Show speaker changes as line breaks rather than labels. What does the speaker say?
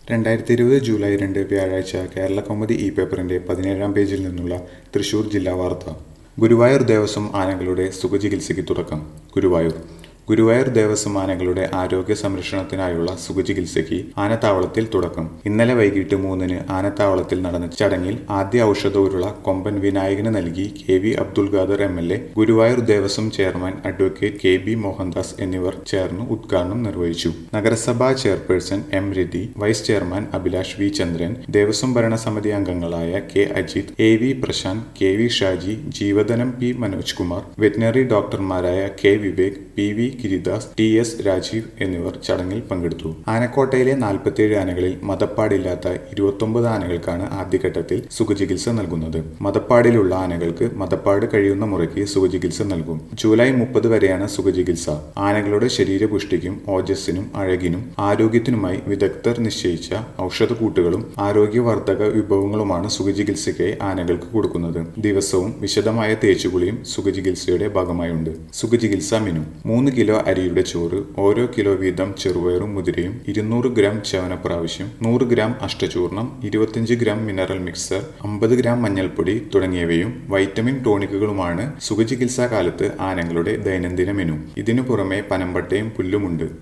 രണ്ടായിരത്തി ഇരുപത് ജൂലൈ രണ്ട് വ്യാഴാഴ്ച കേരള കൗമുദി ഇ പേപ്പറിന്റെ പതിനേഴാം പേജിൽ നിന്നുള്ള തൃശൂർ ജില്ലാ വാർത്ത ഗുരുവായൂർ ദേവസ്വം ആനകളുടെ സുഖചികിത്സയ്ക്ക് തുടക്കം ഗുരുവായൂർ ഗുരുവായൂർ ദേവസ്വം ആനകളുടെ ആരോഗ്യ സംരക്ഷണത്തിനായുള്ള സുഖചികിത്സയ്ക്ക് ആനത്താവളത്തിൽ തുടക്കം ഇന്നലെ വൈകിട്ട് മൂന്നിന് ആനത്താവളത്തിൽ നടന്ന ചടങ്ങിൽ ആദ്യ ഔഷധവുരുള കൊമ്പൻ വിനായകന് നൽകി K V Abdul Khader M L A Guruvayur Devaswom chairman advocate K B Mohandas എന്നിവർ ചേർന്ന് ഉദ്ഘാടനം നിർവഹിച്ചു നഗരസഭാ chairperson M Rathi vice chairman Abhilash V Chandran Devaswom ഭരണസമിതി അംഗങ്ങളായ K Ajith A V Prasanth K V Shaji ജീവധനം പി മനോജ് കുമാർ വെറ്റിനറി ഡോക്ടർമാരായ K Vivek P V Giridas T S Rajeev എന്നിവർ ചടങ്ങിൽ പങ്കെടുത്തു ആനക്കോട്ടയിലെ നാൽപ്പത്തിയേഴ് ആനകളിൽ മതപ്പാടില്ലാത്ത ഇരുപത്തൊമ്പത് ആനകൾക്കാണ് ആദ്യഘട്ടത്തിൽ സുഖചികിത്സ നൽകുന്നത് മതപ്പാടിലുള്ള ആനകൾക്ക് മതപ്പാട് കഴിയുന്ന മുറയ്ക്ക് സുഖചികിത്സ നൽകും ജൂലൈ മുപ്പത് വരെയാണ് സുഖചികിത്സ ആനകളുടെ ശരീരപുഷ്ടിക്കും ഓജസ്സിനും അഴകിനും ആരോഗ്യത്തിനുമായി വിദഗ്ധർ നിശ്ചയിച്ച ഔഷധക്കൂട്ടുകളും ആരോഗ്യവർദ്ധക വിഭവങ്ങളുമാണ് സുഖചികിത്സയ്ക്കായി ആനകൾക്ക് കൊടുക്കുന്നത് ദിവസവും വിശദമായ തേച്ചുകുളിയും സുഖചികിത്സയുടെ ഭാഗമായുണ്ട് സുഖചികിത്സ മെനു മൂന്ന് കിലോ അരിയുടെ ചോറ് ഓരോ കിലോ വീതം ചെറുപയറും മുതിരയും ഇരുന്നൂറ് ഗ്രാം ചവനപ്രാവശ്യം നൂറ് ഗ്രാം അഷ്ടചൂർണം ഇരുപത്തിയഞ്ച് ഗ്രാം മിനറൽ മിക്സർ അമ്പത് ഗ്രാം മഞ്ഞൾപ്പൊടി തുടങ്ങിയവയും വൈറ്റമിൻ ടോണിക്കുകളുമാണ് സുഖചികിത്സാ കാലത്ത് ആനകളുടെ ദൈനംദിന മെനു ഇതിനു പുറമെ പനമ്പട്ടയും പുല്ലുമുണ്ട്